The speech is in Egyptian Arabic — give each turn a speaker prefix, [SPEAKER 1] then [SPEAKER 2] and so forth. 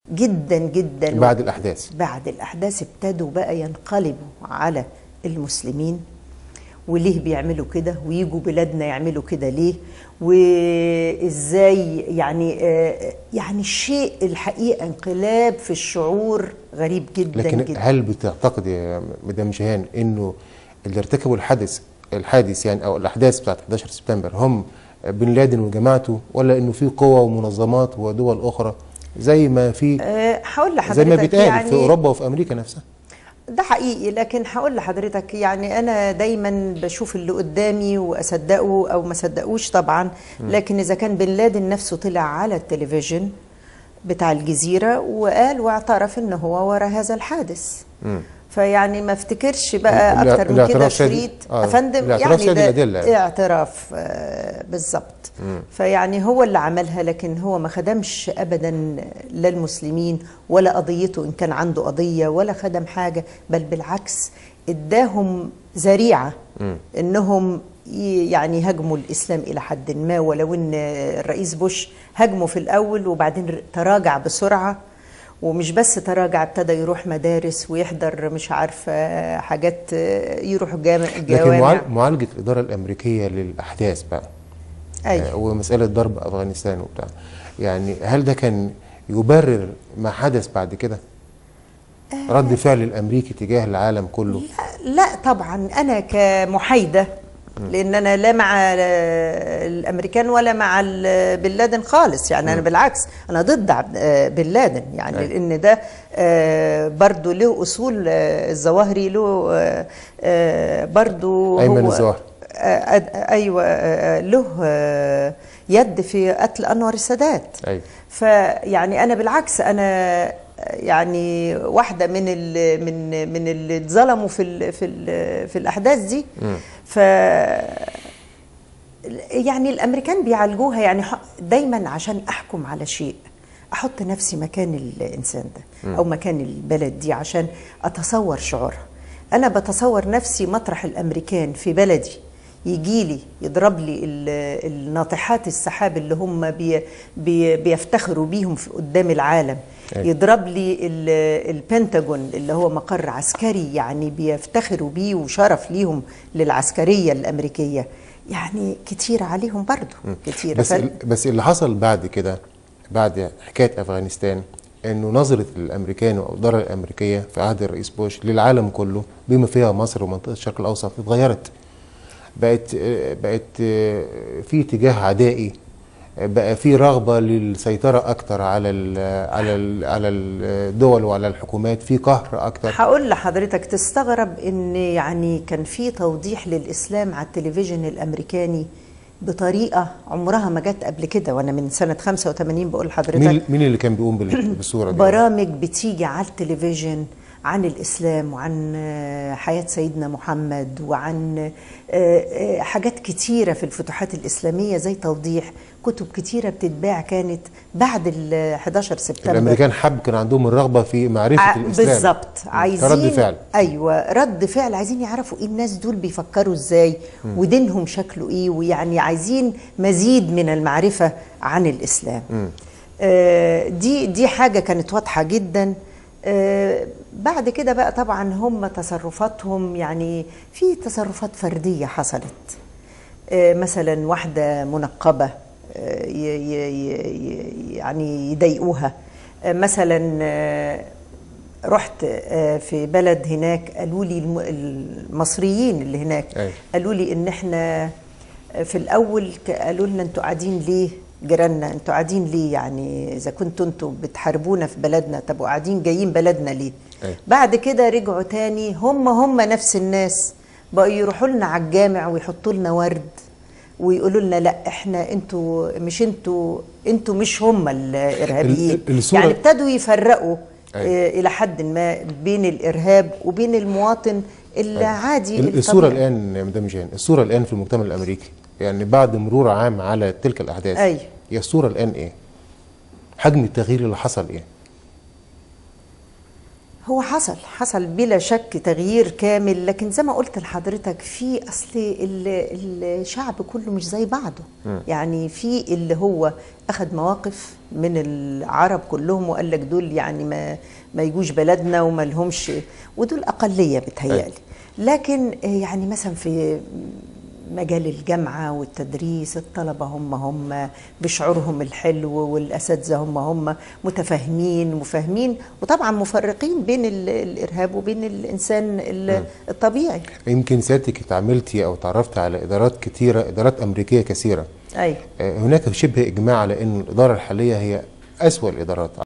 [SPEAKER 1] جدا جدا
[SPEAKER 2] بعد الاحداث
[SPEAKER 1] بعد الأحداث ابتدوا بقى ينقلبوا على المسلمين وليه بيعملوا كده ويجوا بلادنا يعملوا كده ليه وازاي يعني آه، يعني الشيء الحقيقه انقلاب في الشعور غريب جدا
[SPEAKER 2] لكن
[SPEAKER 1] جدا
[SPEAKER 2] هل بتعتقد يا مدام جيهان انه اللي ارتكبوا الحادث الحادث يعني او الاحداث بتاعت 11 سبتمبر هم بن لادن وجماعته ولا انه في قوى ومنظمات ودول اخرى زي ما في
[SPEAKER 1] آه، هقول لحضرتك
[SPEAKER 2] زي ما بيتقال
[SPEAKER 1] يعني
[SPEAKER 2] في اوروبا وفي امريكا نفسها
[SPEAKER 1] ده حقيقي لكن هقول لحضرتك يعني انا دايما بشوف اللي قدامي واصدقه او ما صدقوش طبعا لكن اذا كان بن لادن نفسه طلع على التلفزيون بتاع الجزيره وقال واعترف ان هو ورا هذا الحادث فيعني ما افتكرش بقى
[SPEAKER 2] الإع-
[SPEAKER 1] اكتر من كده
[SPEAKER 2] الاعتراف شادي-
[SPEAKER 1] شريط
[SPEAKER 2] آه،
[SPEAKER 1] افندم
[SPEAKER 2] الاعتراف
[SPEAKER 1] يعني
[SPEAKER 2] شادي
[SPEAKER 1] ده
[SPEAKER 2] الأدلة يعني.
[SPEAKER 1] اعتراف آه، بالظبط فيعني هو اللي عملها لكن هو ما خدمش ابدا لا المسلمين ولا قضيته ان كان عنده قضيه ولا خدم حاجه بل بالعكس اداهم ذريعه انهم ي- يعني هاجموا الاسلام الى حد ما ولو ان الرئيس بوش هاجمه في الاول وبعدين تراجع بسرعه ومش بس تراجع ابتدى يروح مدارس ويحضر مش عارفه حاجات يروح جامع
[SPEAKER 2] لكن
[SPEAKER 1] جوامع
[SPEAKER 2] معال- معالجه الاداره الامريكيه للاحداث بقى
[SPEAKER 1] أيوة.
[SPEAKER 2] آه، ومساله ضرب افغانستان وبتاع يعني هل ده كان يبرر ما حدث بعد كده رد فعل الامريكي تجاه العالم كله
[SPEAKER 1] لا طبعا انا كمحايده لان انا لا مع الامريكان ولا مع ال- بن لادن خالص يعني انا بالعكس انا ضد عبد- آه، بن لادن يعني
[SPEAKER 2] أيوة.
[SPEAKER 1] لان ده آه، برضو له اصول آه، الظواهري له آه، آه، برضو
[SPEAKER 2] أيمن
[SPEAKER 1] هو-
[SPEAKER 2] الظواهري.
[SPEAKER 1] آه، آه، ايوه آه، له آه، يد في قتل انور السادات
[SPEAKER 2] ايوه
[SPEAKER 1] فيعني انا بالعكس انا يعني واحده من ال من من اللي اتظلموا في ال في ال في الاحداث دي ف يعني الامريكان بيعالجوها يعني ح- دايما عشان احكم على شيء احط نفسي مكان الانسان ده او مكان البلد دي عشان اتصور شعورها انا بتصور نفسي مطرح الامريكان في بلدي يجي لي يضرب لي ال- الناطحات السحاب اللي هم بي بي بيفتخروا بيهم في قدام العالم
[SPEAKER 2] أيوة.
[SPEAKER 1] يضرب لي ال- البنتاجون اللي هو مقر عسكري يعني بيفتخروا بيه وشرف ليهم للعسكرية الأمريكية يعني كتير عليهم برضو كتير
[SPEAKER 2] بس
[SPEAKER 1] ف-
[SPEAKER 2] ال- بس اللي حصل بعد كده بعد حكايه افغانستان انه نظره الامريكان والاداره الامريكيه في عهد الرئيس بوش للعالم كله بما فيها مصر ومنطقه الشرق الاوسط اتغيرت بقت بقت في اتجاه عدائي بقى في رغبه للسيطره اكتر على ال على ال على الدول وعلى الحكومات في قهر اكتر
[SPEAKER 1] هقول لحضرتك تستغرب ان يعني كان في توضيح للاسلام على التلفزيون الامريكاني بطريقه عمرها ما جت قبل كده وانا من سنه 85 بقول لحضرتك
[SPEAKER 2] مين مين اللي كان بيقوم بال- بالصوره دي
[SPEAKER 1] برامج بتيجي على التلفزيون عن الإسلام وعن آه، حياة سيدنا محمد وعن آه، آه، حاجات كتيرة في الفتوحات الإسلامية زي توضيح كتب كتيرة بتتباع كانت بعد ال 11 سبتمبر
[SPEAKER 2] الامريكان حب كان عندهم الرغبه في معرفه
[SPEAKER 1] ع-
[SPEAKER 2] الاسلام
[SPEAKER 1] بالظبط عايزين
[SPEAKER 2] كرد فعل
[SPEAKER 1] ايوه رد فعل عايزين يعرفوا ايه الناس دول بيفكروا ازاي ودينهم شكله ايه ويعني عايزين مزيد من المعرفه عن الاسلام آه دي دي حاجه كانت واضحه جدا آه بعد كده بقى طبعا هم تصرفاتهم يعني في تصرفات فرديه حصلت آه، مثلا واحدة منقبة آه، ي- ي- ي- يعني يضايقوها آه، مثلا آه، رحت آه، في بلد هناك قالوا لي الم- المصريين اللي هناك
[SPEAKER 2] أيوة.
[SPEAKER 1] قالوا لي ان احنا في الاول ك- قالوا لنا انتوا قاعدين ليه جيراننا انتوا قاعدين ليه يعني اذا كنتوا انتوا بتحاربونا في بلدنا طب قاعدين جايين بلدنا ليه
[SPEAKER 2] أيوة.
[SPEAKER 1] بعد كده رجعوا تاني هم هم نفس الناس بقوا يروحوا لنا على الجامع ويحطوا لنا ورد ويقولوا لنا لا احنا انتوا مش انتوا انتوا مش هم الارهابيين
[SPEAKER 2] ال- ال- الصورة-
[SPEAKER 1] يعني ابتدوا يفرقوا
[SPEAKER 2] أيوة.
[SPEAKER 1] آه، الى حد ما بين الارهاب وبين المواطن العادي
[SPEAKER 2] ال- الصورة
[SPEAKER 1] الطبيعي.
[SPEAKER 2] الآن يا مدام جان الصورة الآن في المجتمع الأمريكي يعني بعد مرور عام على تلك الأحداث
[SPEAKER 1] أيوة.
[SPEAKER 2] هي الصورة الآن إيه؟ حجم التغيير اللي حصل إيه؟
[SPEAKER 1] هو حصل حصل بلا شك تغيير كامل لكن زي ما قلت لحضرتك في اصل ال- الشعب كله مش زي بعضه يعني في اللي هو اخذ مواقف من العرب كلهم وقال لك دول يعني ما ما يجوش بلدنا وما لهمش ودول اقليه بتهيألي لكن آه، يعني مثلا في مجال الجامعة والتدريس الطلبة هم هم بشعورهم الحلو والأساتذة هم هم متفاهمين وفاهمين وطبعا مفرقين بين ال- الإرهاب وبين الإنسان ال- الطبيعي
[SPEAKER 2] يمكن سيادتك اتعاملتي او تعرفت على ادارات كتيره ادارات امريكيه كثيره
[SPEAKER 1] أي
[SPEAKER 2] آه، هناك شبه اجماع على ان الاداره الحاليه هي اسوا الادارات